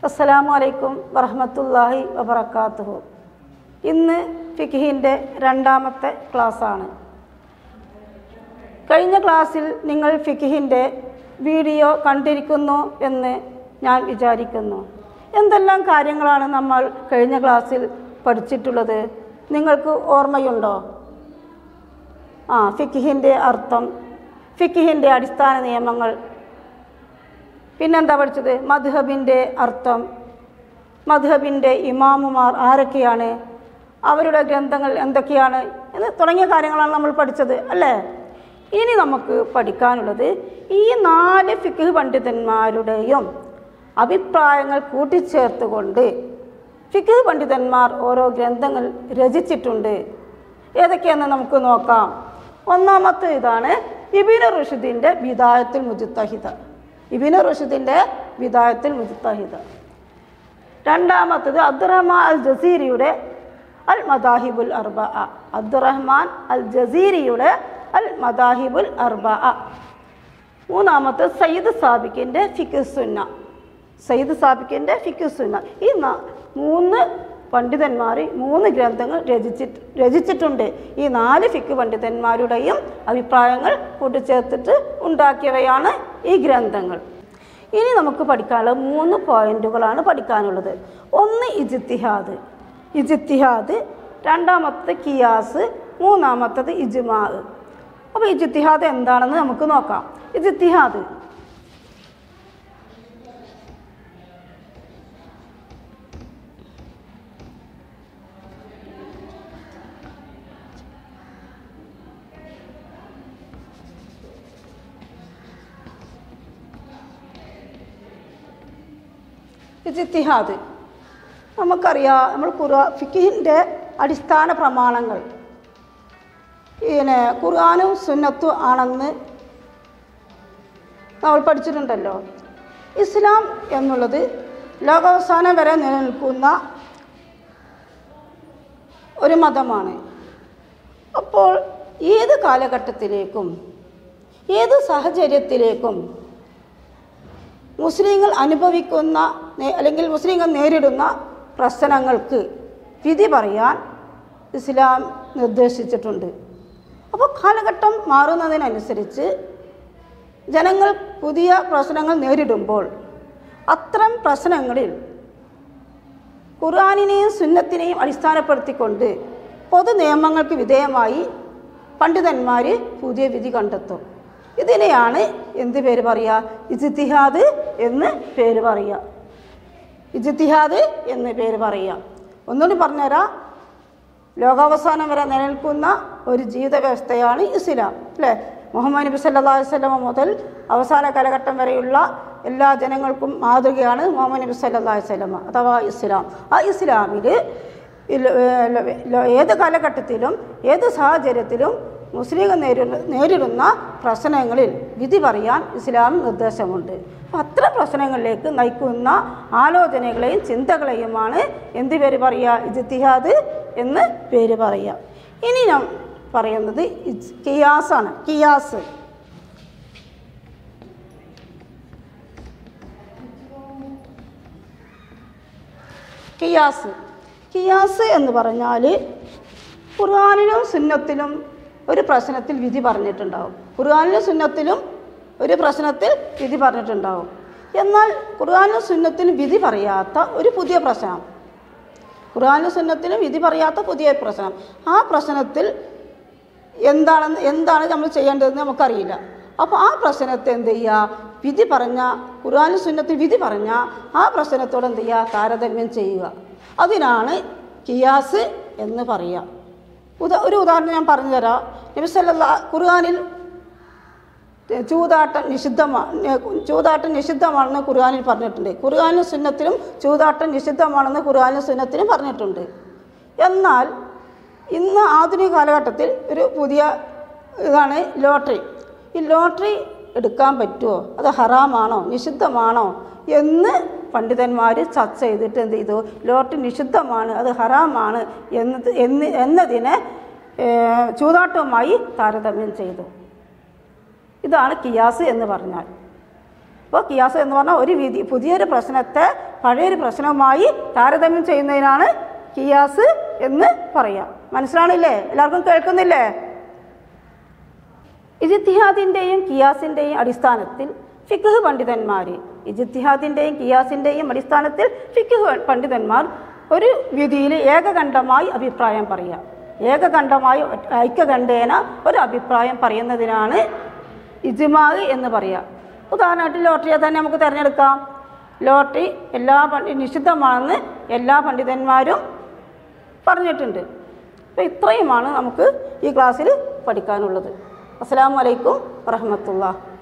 അസ്സലാമു അലൈക്കും വറഹമത്തല്ലാഹി വബർക്കാത്തുഹു ഇന്ന് ഫിഖിൻ്റെ രണ്ടാമത്തെ ക്ലാസ്സാണ് കഴിഞ്ഞ ക്ലാസ്സിൽ നിങ്ങൾ ഫിഖിൻ്റെ വീഡിയോ കണ്ടിരിക്കുന്നു എന്ന് ഞാൻ വിചാരിക്കുന്നു എന്തെല്ലാം കാര്യങ്ങളാണ് നമ്മൾ കഴിഞ്ഞ ക്ലാസ്സിൽ പഠിച്ചിട്ടുള്ളത് നിങ്ങൾക്ക് ഓർമ്മയുണ്ടോ ആ ഫിഖിൻ്റെ അർത്ഥം ഫിഖിൻ്റെ അടിസ്ഥാന നിയമങ്ങൾ പിന്നെന്താ പഠിച്ചത് മധുഹബിൻ്റെ അർത്ഥം മധുഹബിൻ്റെ ഇമാമുമാർ ആരൊക്കെയാണ് അവരുടെ ഗ്രന്ഥങ്ങൾ എന്തൊക്കെയാണ് എന്ന് തുടങ്ങിയ കാര്യങ്ങളാണ് നമ്മൾ പഠിച്ചത് അല്ലേ ഇനി നമുക്ക് പഠിക്കാനുള്ളത് ഈ നാല് ഫിഖ് പണ്ഡിതന്മാരുടെയും അഭിപ്രായങ്ങൾ കൂട്ടിച്ചേർത്തുകൊണ്ട് ഫിഖ് പണ്ഡിതന്മാർ ഓരോ ഗ്രന്ഥങ്ങൾ രചിച്ചിട്ടുണ്ട് ഏതൊക്കെയെന്ന് നമുക്ക് നോക്കാം ഒന്നാമത്തെ ഇതാണ് ഇബിന റുഷുദ്ദീൻ്റെ വിദായത്തുൽ മുജിത്തഹിദ ഇബിന റുഷുദ്ദീൻ്റെ വിദായത്തുൽ മുജിത്തഹിദ രണ്ടാമത്തത് അബ്ദുറഹ്മാൻ അൽ ജസീരിയുടെ അൽ മദാഹിബുൽ അർബ അബ്ദുറഹ്മാൻ അൽ ജസീരിയുടെ അൽ മദാഹിബുൽ അർബ മൂന്നാമത്തെ സയ്യിദ് സാബിക്കിൻ്റെ ഫിഖുസുന്ന സയ്യിദ് സാബിക്കിൻ്റെ ഫിഖുസുന്ന ഈ ന- മൂന്ന് പണ്ഡിതന്മാർ മൂന്ന് ഗ്രന്ഥങ്ങൾ രചിച്ചിട്ട് രചിച്ചിട്ടുണ്ട് ഈ നാല് ഫിക്ക് പണ്ഡിതന്മാരുടെയും അഭിപ്രായങ്ങൾ കൂട്ടിച്ചേർത്തിട്ട് ഉണ്ടാക്കിയവയാണ് ഈ ഗ്രന്ഥങ്ങൾ ഇനി നമുക്ക് പഠിക്കാനുള്ളത് മൂന്ന് പോയിന്റുകളാണ് പഠിക്കാനുള്ളത് ഒന്ന് ഇജിത്തിഹാദ് ഇജിത്തിഹാദ് രണ്ടാമത്തത് കിയാസ് മൂന്നാമത്തത് ഇജ്മാ അപ്പോൾ ഇജിത്തിഹാദ് എന്താണെന്ന് നമുക്ക് നോക്കാം ഇജിത്തിഹാദ് ഇജിത്തിഹാദ് നമുക്കറിയാം നമ്മൾ ഖുർആ ഫിഖിൻ്റെ അടിസ്ഥാന പ്രമാണങ്ങൾ പിന്നെ ഖുർആാനും സുന്നത്തും ആണെന്ന് നമ്മൾ പഠിച്ചിട്ടുണ്ടല്ലോ ഇസ്ലാം എന്നുള്ളത് ലോകാവസാനം വരെ നിലനിൽക്കുന്ന ഒരു മതമാണ് അപ്പോൾ ഏത് കാലഘട്ടത്തിലേക്കും ഏത് സാഹചര്യത്തിലേക്കും മുസ്ലിങ്ങൾ അനുഭവിക്കുന്ന നേ- അല്ലെങ്കിൽ മുസ്ലിങ്ങൾ നേരിടുന്ന പ്രശ്നങ്ങൾക്ക് വിധി പറയാൻ ഇസ്ലാം നിർദ്ദേശിച്ചിട്ടുണ്ട് അപ്പോൾ കാലഘട്ടം മാറുന്നതിനനുസരിച്ച് ജനങ്ങൾ പുതിയ പ്രശ്നങ്ങൾ നേരിടുമ്പോൾ അത്തരം പ്രശ്നങ്ങളിൽ ഖുർആാനിനെയും സുന്നത്തിനെയും അടിസ്ഥാനപ്പെടുത്തിക്കൊണ്ട് പൊതു നിയമങ്ങൾക്ക് വിധേയമായി പണ്ഡിതന്മാർ പുതിയ വിധി കണ്ടെത്തും ഇതിനെയാണ് എന്ത് പേര് പറയുക ഇജിത്തിഹാദ് എന്ന് പേര് പറയുക ഇജിത്തിഹാദ് എന്ന് പേര് പറയുക ഒന്നുകൂടി പറഞ്ഞുതരാം ലോകാവസാനം വരെ നിലനിൽക്കുന്ന ഒരു ജീവിത വ്യവസ്ഥയാണ് ഇസ്ലാം അല്ലേ മുഹമ്മദ് നബി സല്ലാ വല്ലമ മുതൽ അവസാന കാലഘട്ടം വരെയുള്ള എല്ലാ ജനങ്ങൾക്കും മാതൃകയാണ് മുഹമ്മദ് നബി സല്ലാ വല്ലമ അഥവാ ഇസ്ലാം ആ ഇസ്ലാമിൽ ഏത് കാലഘട്ടത്തിലും ഏത് സാഹചര്യത്തിലും മുസ്ലിങ്ങൾ നേരിടുന്ന നേരിടുന്ന പ്രശ്നങ്ങളിൽ വിധി പറയാൻ ഇസ്ലാം നിർദ്ദേശമുണ്ട് അപ്പം അത്തരം പ്രശ്നങ്ങളിലേക്ക് നയിക്കുന്ന ആലോചനകളെയും ചിന്തകളെയുമാണ് എന്ത് പേര് പറയുക ഇജിത്തിഹാദ് എന്ന് പേര് പറയുക ഇനി ഞാൻ പറയുന്നത് ഇജ് കിയാസാണ് കിയാസ് കിയാസ് കിയാസ് എന്ന് പറഞ്ഞാൽ ഖുർആാനിലും സുന്നത്തിലും ഒരു പ്രശ്നത്തിൽ വിധി പറഞ്ഞിട്ടുണ്ടാവും ഖുർആാനിലും സുന്നത്തിലും ഒരു പ്രശ്നത്തിൽ വിധി പറഞ്ഞിട്ടുണ്ടാവും എന്നാൽ ഖുർആാനിലും സുന്നത്തിലും വിധി പറയാത്ത ഒരു പുതിയ പ്രശ്നം ഖുർആാനിലും സുന്നത്തിലും വിധി പറയാത്ത പുതിയ പ്രശ്നം ആ പ്രശ്നത്തിൽ എന്താണെന്ന് എന്താണ് നമ്മൾ ചെയ്യേണ്ടതെന്ന് നമുക്കറിയില്ല അപ്പോൾ ആ പ്രശ്നത്തെ എന്ത് ചെയ്യുക വിധി പറഞ്ഞ ഖുർആാനും സുന്നത്തിൽ വിധി പറഞ്ഞ ആ പ്രശ്നത്തോട് എന്ത് ചെയ്യുക താരതമ്യം ചെയ്യുക അതിനാണ് കിയാസ് എന്ന് പറയുക ഉദാ ഒരു ഉദാഹരണം ഞാൻ പറഞ്ഞു തരാം നബി സല്ലല്ലാ ഖുർആാനിൽ ചൂതാട്ടം നിഷിദ്ധമാണ് ചൂതാട്ടം നിഷിദ്ധമാണെന്ന് ഖുർആാനിൽ പറഞ്ഞിട്ടുണ്ട് ഖുർആാനും സുന്നത്തിലും ചൂതാട്ടം നിഷിദ്ധമാണെന്ന് ഖുർആാനും സുന്നത്തിലും പറഞ്ഞിട്ടുണ്ട് എന്നാൽ ഇന്ന് ആധുനിക കാലഘട്ടത്തിൽ ഒരു പുതിയ ഇതാണ് ലോട്ടറി ഈ ലോട്ടറി എടുക്കാൻ പറ്റുമോ അത് ഹറാമാണോ നിഷിദ്ധമാണോ എന്ന് പണ്ഡിതന്മാർ ചർച്ച ചെയ്തിട്ട് എന്ത് ചെയ്തു ലോട്ടറി നിഷിദ്ധമാണ് അത് ഹറാമാണ് എന്നത് എന്ന് എന്നതിനെ ഏഹ്, ചൂതാട്ടവുമായി താരതമ്യം ചെയ്തു ഇതാണ് കിയാസ് എന്ന് പറഞ്ഞാൽ അപ്പോൾ കിയാസ് എന്ന് പറഞ്ഞാൽ ഒരു വിധി പുതിയൊരു പ്രശ്നത്തെ പഴയൊരു പ്രശ്നവുമായി താരതമ്യം ചെയ്യുന്നതിനാണ് കിയാസ് എന്ന് പറയാം മനസ്സിലാണില്ലേ എല്ലാവർക്കും കേൾക്കുന്നില്ലേ ഇജിത്തിഹാദിൻ്റെയും കിയാസിൻ്റെയും അടിസ്ഥാനത്തിൽ ഫിഖ് പണ്ഡിതന്മാർ ഇജിത്തിഹാദിൻ്റെയും കിയാസിൻ്റെയും അടിസ്ഥാനത്തിൽ ഫിഖ് പണ്ഡിതന്മാർ ഒരു വിധിയിൽ ഏകകണ്ഠമായി അഭിപ്രായം പറയുക ഏകകണ്ഠമായി ഒറ്റ- ഐക്യകണ്ഠേന ഒരു അഭിപ്രായം പറയുന്നതിനാണ് ഇജ്മാഗ് എന്ന് പറയുക ഉദാഹരണമായിട്ട് ലോട്ടറിയെ തന്നെ നമുക്ക് തിരഞ്ഞെടുക്കാം ലോട്ടറി എല്ലാ പണ്ഡി നിഷിദ്ധമാണെന്ന് എല്ലാ പണ്ഡിതന്മാരും പറഞ്ഞിട്ടുണ്ട് അപ്പോൾ ഇത്രയുമാണ് നമുക്ക് ഈ ക്ലാസ്സിൽ പഠിക്കാനുള്ളത് അസ്സാം വലൈക്കും വറഹമത്തുള്ള